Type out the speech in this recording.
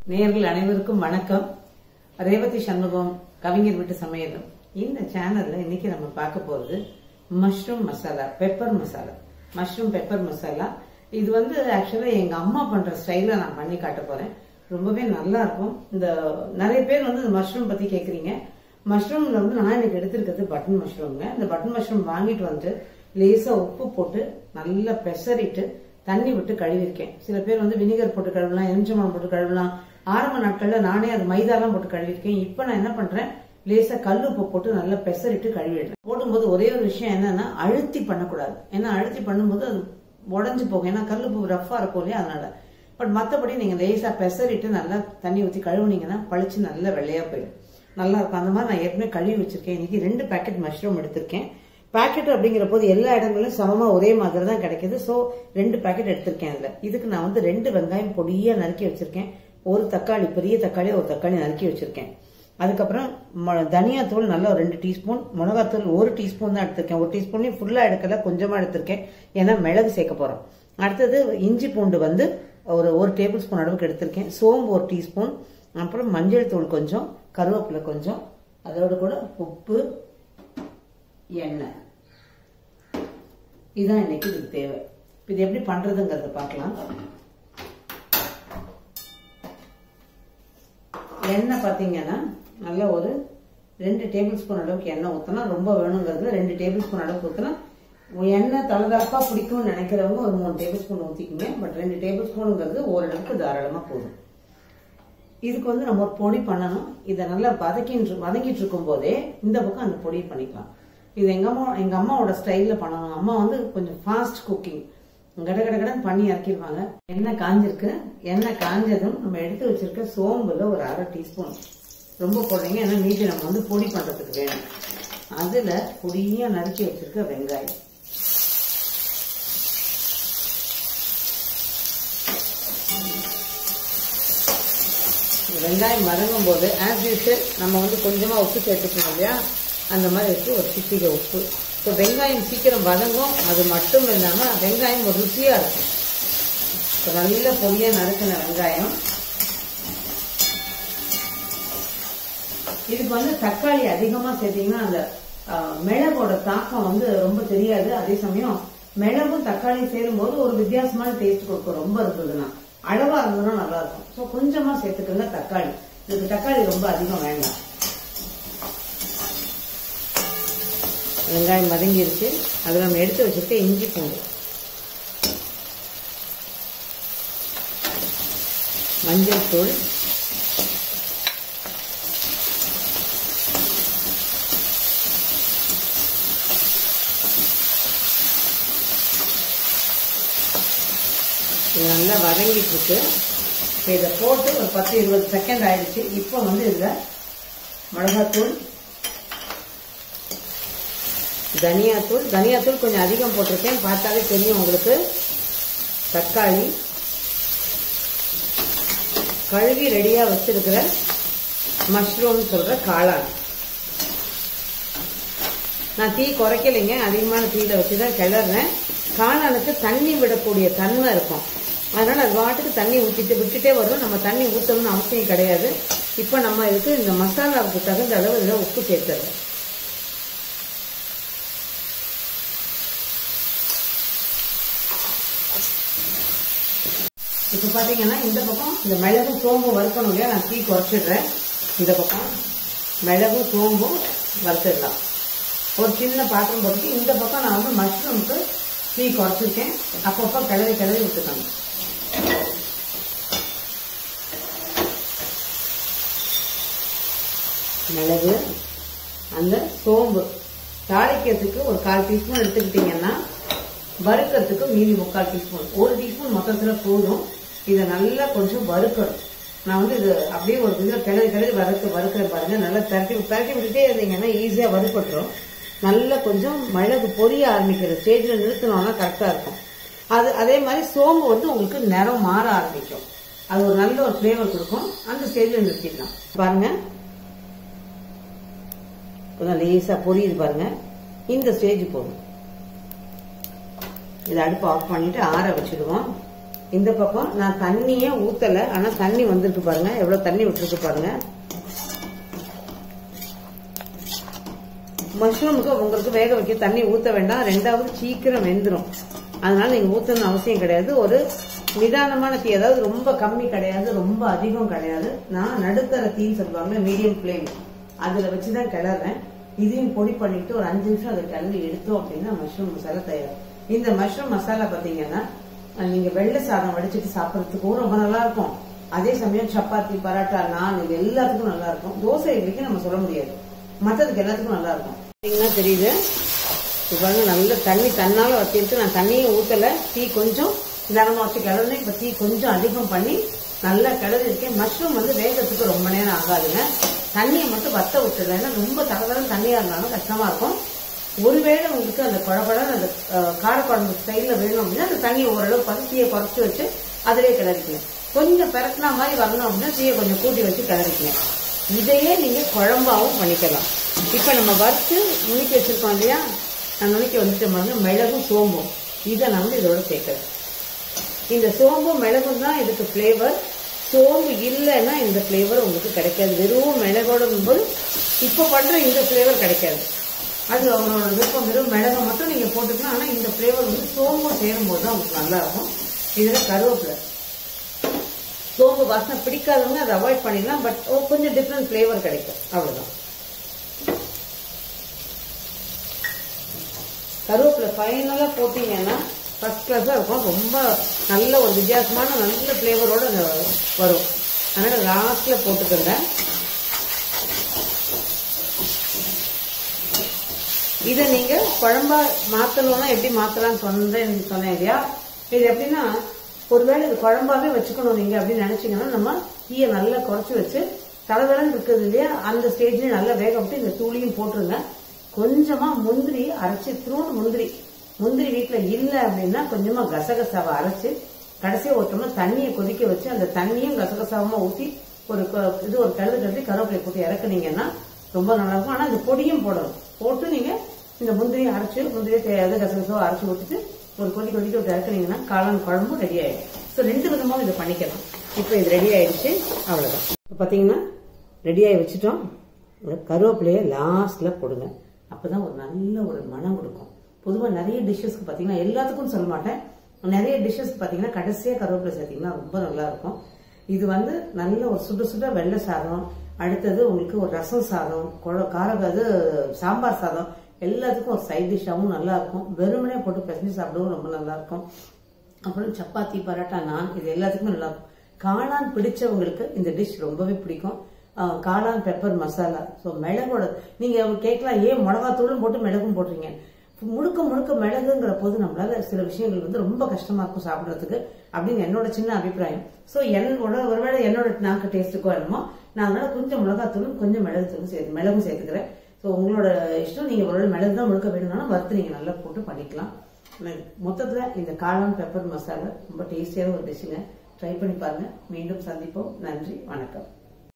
நேயர்கள் அனைவருக்கும் வணக்கம் ரேவதி சண்முகம் கவிஞர் வீட்டு சமையலும் இந்த சேனல்ல இன்னைக்கு நம்ம பார்க்க போறது mushroom masala pepper masala mushroom pepper masala இது வந்து ஆக்சுவலா எங்க அம்மா பண்ற ஸ்டைல்ல நான் பண்ணி காட்ட போறேன் ரொம்பவே நல்லா இருக்கும் இந்த நிறைய பேர் வந்து இந்த மஷ்ரூம் பத்தி கேக்குறீங்க மஷ்ரூம்ல வந்து நான் இன்னைக்கு எடுத்திருக்கிறது பட்டன் மஷ்ரூம்ங்க இந்த பட்டன் மஷ்ரூம் வாங்கிட்டு வந்து லேசா உப்பு போட்டு நல்லா பெசரிட்டு தண்ணி விட்டு கழுவிருக்கேன் சில பேர் வந்து வினிகர் போட்டு கழுவலாம் எலுமிச்சம்பழம் போட்டு கழுவலாம் ஆரம்ப நாட்கள்ல நானே அது மைதாலாம் போட்டு கழுவிருக்கேன் இப்போ நான் என்ன பண்றேன் லேசா கல் உப்பு போட்டு நல்லா பெசரிட்டு கழுவிடுறேன் போடும்போது ஒரே ஒரு விஷயம் என்னன்னா அழுத்தி பண்ணக்கூடாது ஏன்னா அழுத்தி பண்ணும்போது அது உடஞ்சு போகும் ஏன்னா கல் உப்பு ரஃபா இருக்கும் இல்லையா அதனால பட் மற்றபடி நீங்க லேசா பெசரிட்டு நல்லா தண்ணி ஊற்றி கழுவுனீங்கன்னா பளிச்சு நல்லா வெள்ளையா போயிடும் நல்லா இருக்கும் அந்த மாதிரி நான் ஏற்கனவே கழுவி வச்சிருக்கேன் இன்னைக்கு ரெண்டு பேக்கெட் மஷ்ரூம் எடுத்திருக்கேன் பாக்கெட் அப்படிங்கிற போது எல்லா இடங்களிலும் சமமா ஒரே மாதிரி தான் கிடைக்குது சோ ரெண்டு பாக்கெட் எடுத்திருக்கேன் அதுல இதுக்கு நான் வந்து ரெண்டு வெங்காயம் பொடியா நறுக்கி வச்சிருக்கேன் ஒரு தக்காளி பெரிய தக்காளி ஒரு தக்காளி நறுக்கி வச்சிருக்கேன் அதுக்கப்புறம் ம- தனியாத்தூள் நல்லா ஒரு ரெண்டு டீஸ்பூன் மிளகாத்தூள் ஒரு டீஸ்பூன் தான் எடுத்திருக்கேன் ஒரு டீஸ்பூன்லையும் ஃபுல்லா எடுக்கல கொஞ்சமா எடுத்திருக்கேன் ஏன்னா மிளகு சேர்க்க போறோம் அடுத்தது இஞ்சி பூண்டு வந்து ஒரு ஒரு டேபிள் ஸ்பூன் அளவுக்கு எடுத்திருக்கேன் சோம்பு ஒரு டீஸ்பூன் அப்புறம் மஞ்சள் தூள் கொஞ்சம் கருவேப்பிலை கொஞ்சம் அதோட கூட உப்பு எண்ணெய் இதுதான் இன்னைக்கு இதுக்கு தேவை இப்ப இது எப்படி பண்றதுங்கிறத பார்க்கலாம் எண்ணெய் பார்த்தீங்கன்னா நல்ல ஒரு ரெண்டு டேபிள் ஸ்பூன் அளவுக்கு எண்ணெய் ஊற்றினா ரொம்ப வேணுங்கிறது ரெண்டு டேபிள் ஸ்பூன் அளவுக்கு ஊற்றினா எண்ணெய் தலதலப்பா பிடிக்கும்னு நினைக்கிறவங்க ஒரு மூணு டேபிள் ஸ்பூன் ஊற்றிக்குங்க பட் ரெண்டு டேபிள் ஸ்பூனுங்கிறது ஓரளவுக்கு தாராளமாக போதும் இதுக்கு வந்து நம்ம ஒரு பொடி பண்ணணும் இதை நல்லா வதக்கிட்டு வதங்கிட்டு இருக்கும் போதே இந்த பக்கம் அந்த பொடி பண்ணிக்கலாம் இது எங்க அம்மா எங்க அம்மாவோட ஸ்டைல்ல பண்ணணும் அம்மா வந்து கொஞ்சம் ஃபாஸ்ட் குக்கிங் கட கட கடன்னு பண்ணி இறக்கிடுவாங்க எண்ணெய் காஞ்சிருக்கு எண்ணெய் காஞ்சதும் நம்ம எடுத்து வச்சிருக்க சோம்புல ஒரு அரை டீஸ்பூன் ரொம்ப போடுறீங்க ஏன்னா மீதி நம்ம வந்து பொடி பண்றதுக்கு வேணும் அதுல பொடியா நறுக்கி வச்சிருக்க வெங்காயம் இந்த வெங்காயம் வதங்கும் போது ஆஸ் யூஷுவல் நம்ம வந்து கொஞ்சமா உப்பு சேர்த்துக்கணும் இல்லையா அந்த மாதிரி வச்சு ஒரு சிட்டிகை உப்பு ஸோ வெங்காயம் சீக்கிரம் வதங்கும் அது மட்டும் இல்லாம வெங்காயம் ஒரு ருசியா இருக்கும் இப்போ நல்ல பொடியா நறுக்கின வெங்காயம் இதுக்கு வந்து தக்காளி அதிகமா சேர்த்தீங்கன்னா அந்த ஆஹ், மிளகோட தாக்கம் வந்து ரொம்ப தெரியாது அதே சமயம் மிளகும் தக்காளி சேரும்போது ஒரு வித்தியாசமான டேஸ்ட் கொடுக்கும் ரொம்ப இருந்ததுன்னா அளவா இருந்ததுன்னா நல்லா இருக்கும் ஸோ கொஞ்சமா சேர்த்துக்கங்க தக்காளி இதுக்கு தக்காளி ரொம்ப அதிகம் வேண்டாம் வெங்காயம் வதங்கிருச்சு அதில் நம்ம எடுத்து வச்சிருக்க இஞ்சி பூண்டு மஞ்சள் தூள் இது நல்லா வதங்கிட்டு இருக்கு இப்போ இதை போட்டு ஒரு பத்து இருபது செகண்ட் ஆயிடுச்சு இப்போ வந்து இதில் மிளகாத்தூள் தனியாத்தூள் தனியாத்தூள் கொஞ்சம் அதிகம் போட்டிருக்கேன் பார்த்தாலே தெரியும் உங்களுக்கு தக்காளி கழுவி ரெடியா வச்சிருக்கிற மஷ்ரூம் சொல்ற காளான் நான் தீ குறைக்கலைங்க அதிகமான தீயில வச்சுதான் கிளறேன் காளானுக்கு தண்ணி விடக்கூடிய தன்மை இருக்கும் அதனால அது வாட்டுக்கு தண்ணி ஊத்திட்டு விட்டுட்டே வரும் நம்ம தண்ணி ஊத்தணும்னு அவசியம் கிடையாது இப்போ நம்ம இதுக்கு இந்த மசாலாவுக்கு தகுந்த அளவு இதில் உப்பு சேர்த்துறோம் இப்போ பார்த்தீங்கன்னா இந்த பக்கம் இந்த மிளகும் சோம்பும் வறுக்கணும் இல்லையா நான் தீ குறைச்சிடுறேன் இந்த பக்கம் மிளகும் சோம்பும் வறுத்துடலாம் ஒரு சின்ன பாத்திரம் போட்டு இந்த பக்கம் நான் வந்து மஷ்ரூமுக்கு தீ குறைச்சிருக்கேன் அப்பப்போ கிளறி கிளறி விட்டுக்கணும் மிளகு அந்த சோம்பு தாளிக்கிறதுக்கு ஒரு கால் டீஸ்பூன் எடுத்துக்கிட்டீங்கன்னா வறுக்கிறதுக்கு மீதி முக்கால் டீஸ்பூன் ஒரு டீஸ்பூன் மொத்தத்தில் போதும் இதை நல்லா கொஞ்சம் வறுக்கணும் நான் வந்து இது அப்படியே ஒரு இதில் கிளறி கிளறி வறுக்க வறுக்கிறேன் பாருங்க நல்லா திரட்டி திரட்டி விட்டுட்டே இருந்தீங்கன்னா ஈஸியாக வறுப்பட்டுரும் நல்லா கொஞ்சம் மிளகு பொரிய ஆரம்பிக்கிற ஸ்டேஜில் நிறுத்தினோம்னா கரெக்டாக இருக்கும் அது அதே மாதிரி சோம்பு வந்து உங்களுக்கு நிறம் மாற ஆரம்பிக்கும் அது ஒரு நல்ல ஒரு ஃப்ளேவர் கொடுக்கும் அந்த ஸ்டேஜில் நிறுத்திடலாம் பாருங்க கொஞ்சம் லேசாக பொரியுது பாருங்க இந்த ஸ்டேஜ் போதும் இதை அடுப்பு ஆஃப் பண்ணிட்டு ஆற வச்சிடுவோம் இந்த பக்கம் நான் தண்ணியே ஊத்தல ஆனா தண்ணி வந்திருக்கு பாருங்க எவ்வளவு தண்ணி விட்டுருக்கு பாருங்க மஷ்ரூமுக்கு உங்களுக்கு வேக வைக்க தண்ணி ஊத்த வேண்டாம் ரெண்டாவது சீக்கிரம் வெந்துடும் அதனால நீங்க ஊத்தணும்னு அவசியம் கிடையாது ஒரு நிதானமான தீ அதாவது ரொம்ப கம்மி கிடையாது ரொம்ப அதிகம் கிடையாது நான் நடுத்தர தீன்னு சொல்லுவாங்க மீடியம் ஃப்ளேம் அதுல வச்சுதான் கிளறேன் இதையும் பொடி பண்ணிட்டு ஒரு அஞ்சு நிமிஷம் அதை கிளறி எடுத்தோம் அப்படின்னா மஷ்ரூம் மசாலா தயார் இந்த மஷ்ரூம் மசாலா பாத்தீங்கன்னா அஹ், நீங்க வெள்ளை சாதம் வடிச்சிட்டு சாப்பிடறதுக்கும் ரொம்ப நல்லா இருக்கும் அதே சமயம் சப்பாத்தி பரோட்டா நான் இது எல்லாத்துக்கும் நல்லா இருக்கும் தோசை இட்லிக்கு நம்ம சொல்ல முடியாது மத்ததுக்கு எல்லாத்துக்கும் நல்லா இருக்கும் பாத்தீங்கன்னா தெரியுது இப்ப பாருங்க நல்ல தண்ணி தன்னால வச்சிருக்கு நான் தண்ணியும் ஊத்தல தீ கொஞ்சம் நிலமா வச்சு கிளறேன் இப்ப தீ கொஞ்சம் அதிகம் பண்ணி நல்லா கிளறி இருக்கேன் மஷ்ரூம் வந்து வேகத்துக்கு ரொம்ப நேரம் ஆகாதுங்க தண்ணியை மட்டும் வத்த விட்டுருங்க ஏன்னா ரொம்ப தகவலும் தண்ணியா இருந்தாலும் கஷ்டமா இருக்கும் ஒருவேளை உங்களுக்கு அந்த குழப்படம் அந்த அஹ், காரக்குழம்பு ஸ்டைல்ல வேணும் அப்படின்னா அந்த தண்ணியை ஓரளவு பார்த்து தீயை குறைச்சி வச்சு அதிலே கிளறிக்கணும் கொஞ்சம் பெரட்டினா மாதிரி வரணும் அப்படின்னா தீயை கொஞ்சம் கூட்டி வச்சு கிளறிக்கணும் இதையே நீங்க குழம்பாவும் பண்ணிக்கலாம் இப்ப நம்ம வறுத்து நுணுக்கி வச்சிருக்கோம் இல்லையா நான் நுணுக்கி வந்துட்டு பாருங்க மிளகும் சோம்பும் இதை நான் வந்து இதோட சேர்க்கிறேன் இந்த சோம்பும் மிளகும் தான் இதுக்கு ஃப்ளேவர் சோம்பு இல்லைன்னா இந்த ஃப்ளேவர் உங்களுக்கு கிடைக்காது வெறும் மிளகோட போது இப்போ பண்ற இந்த ஃப்ளேவர் கிடைக்காது அது அவங்களோட விருப்பம் வெறும் மிளகை மட்டும் நீங்க போட்டுக்கலாம் ஆனா இந்த ஃப்ளேவர் வந்து சோம்பும் சேரும் போது தான் உங்களுக்கு நல்லா இருக்கும் இதுல கருவேப்பிலை சோம்பு வாசனை பிடிக்காதவங்க அதை அவாய்ட் பண்ணிடலாம் பட் கொஞ்சம் டிஃப்ரெண்ட் ஃப்ளேவர் கிடைக்கும் அவ்வளவுதான் கருவேப்பிலை ஃபைனலாக போட்டீங்கன்னா ஃபர்ஸ்ட் கிளாஸாக இருக்கும் ரொம்ப நல்ல ஒரு வித்தியாசமான நல்ல ஃப்ளேவரோட வரும் அதனால லாஸ்ட்ல போட்டுக்கோங்க இதை நீங்க குழம்பா மாத்தணும்னா எப்படி மாத்தலாம்னு சொன்னேன் சொன்னேன் இல்லையா இது எப்படின்னா ஒருவேளை இது குழம்பாவே வச்சுக்கணும் நீங்க அப்படின்னு நினைச்சீங்கன்னா நம்ம தீயை நல்லா குறைச்சு வச்சு தலைவரன் இருக்குது இல்லையா அந்த ஸ்டேஜ்லயும் நல்லா வேக விட்டு இந்த தூளியும் போட்டுருங்க கொஞ்சமா முந்திரி அரைச்சு த்ரூன் முந்திரி முந்திரி வீட்டுல இல்ல அப்படின்னா கொஞ்சமா கசகசாவை அரைச்சு கடைசியா ஒரு டம்ளர் தண்ணியை கொதிக்க வச்சு அந்த தண்ணியும் கசகசாவமா ஊத்தி ஒரு கொ- இது ஒரு கழுது கழுதி கருவேப்பிலை போட்டு இறக்குனீங்கன்னா ரொம்ப நல்லா இருக்கும் ஆனா இந்த பொடியும் போடணும் போட்டு நீங்க இந்த முந்திரியை அரைச்சு முந்திரியை தேவையான கசகசாவை அரைச்சு ஊத்திட்டு ஒரு கொதி கொதிக்க விட்டு இறக்குனீங்கன்னா காளான் குழம்பும் ரெடி ஆயிடும் ஸோ ரெண்டு விதமாவும் இதை பண்ணிக்கலாம் இப்போ இது ரெடி ஆயிடுச்சு அவ்வளவுதான் இப்போ பாத்தீங்கன்னா ரெடி ஆகி வச்சுட்டோம் இந்த கருவேப்பிலையை லாஸ்ட்ல போடுங்க அப்பதான் ஒரு நல்ல ஒரு மனம் கொடுக்கும் பொதுவா நிறைய டிஷ்ஷஸ்க்கு பாத்தீங்கன்னா எல்லாத்துக்கும் சொல்ல மாட்டேன் நிறைய டிஷ்ஷஸ்க்கு பாத்தீங்கன்னா கடைசியா கருவேப்பிலை சேர்த்தீங்கன்னா ரொம்ப நல்லா இருக்கும் இது வந்து நல்ல ஒரு சுட சுட வெள்ளை சாதம் அடுத்தது உங்களுக்கு ஒரு ரசம் சாதம் குழ- கார அது சாம்பார் சாதம் எல்லாத்துக்கும் ஒரு சைட் டிஷ்ஷாவும் நல்லா இருக்கும் வெறுமனே போட்டு பிசைஞ்சு சாப்பிடவும் ரொம்ப நல்லா இருக்கும் அப்புறம் சப்பாத்தி பரோட்டா நான் இது எல்லாத்துக்குமே நல்லா இருக்கும் காளான் பிடிச்சவங்களுக்கு இந்த டிஷ் ரொம்பவே பிடிக்கும் ஆஹ் காளான் பெப்பர் மசாலா ஸோ மிளகோட நீங்க கேட்கலாம் ஏன் மிளகாத்தூளும் போட்டு மிளகும் போடுறீங்க முழுக்க முழுக்க மிளகுங்கிற போது நம்மளால சில விஷயங்கள் வந்து ரொம்ப கஷ்டமா இருக்கும் சாப்பிடுறதுக்கு அப்படின்னு என்னோட சின்ன அபிப்பிராயம் ஸோ என்னோட ஒருவேளை என்னோட நாக்கு டேஸ்ட்டுக்கோ என்னமோ நான் அதனால கொஞ்சம் மிளகாத்தூளும் கொஞ்சம் மிளகு தூளும் சேர்த்து மிளகும் சேர்த்துக்கிறேன் ஸோ உங்களோட இஷ்டம் நீங்க ஒருவேளை மிளகு தான் முழுக்க வேணும்னாலும் வறுத்து நீங்க நல்லா போட்டு பண்ணிக்கலாம் மொத்தத்துல இந்த காளான் பெப்பர் மசாலா ரொம்ப டேஸ்டியான ஒரு டிஷ்ஷுங்க ட்ரை பண்ணி பாருங்க மீண்டும் சந்திப்போம் நன்றி வணக்கம்